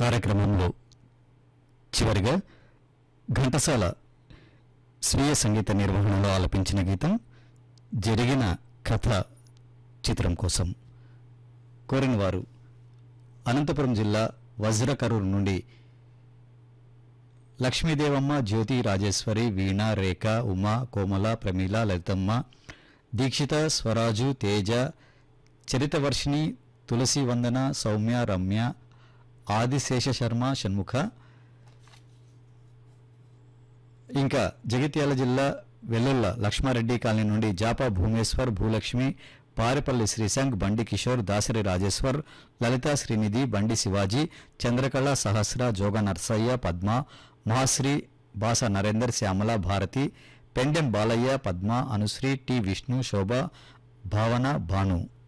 కార్యక్రమంలో చివరిగా ఘంటసాల స్వీయ సంగీత నిర్వహణలో ఆలపించిన గీతం జరిగిన కథ చిత్రం కోసం కోరిన వారు అనంతపురం జిల్లా వజ్రకరూరు నుండి లక్ష్మీదేవమ్మ జ్యోతి రాజేశ్వరి వీణ రేఖ ఉమా కోమల ప్రమీల లలితమ్మ దీక్షిత స్వరాజు తేజ చరితవర్షిణి తులసి వందన సౌమ్య రమ్య ఆదిశేష శర్మ షణ్ముఖ ఇంకా జగిత్యాల జిల్లా వెల్లుల్ల లక్ష్మారెడ్డి కాలనీ నుండి జాపా భూమేశ్వర్ భూలక్ష్మి పారెపల్లి శ్రీశంక్ బండి కిషోర్ దాసరి రాజేశ్వర్ లలితా శ్రీనిధి బండి శివాజీ చంద్రకళ సహస్ర జోగ నర్సయ్య పద్మ మహాశ్రీ బాస నరేందర్ శ్యామల భారతి పెండెం బాలయ్య పద్మ అనుశ్రీ టి విష్ణు శోభ భావన భాను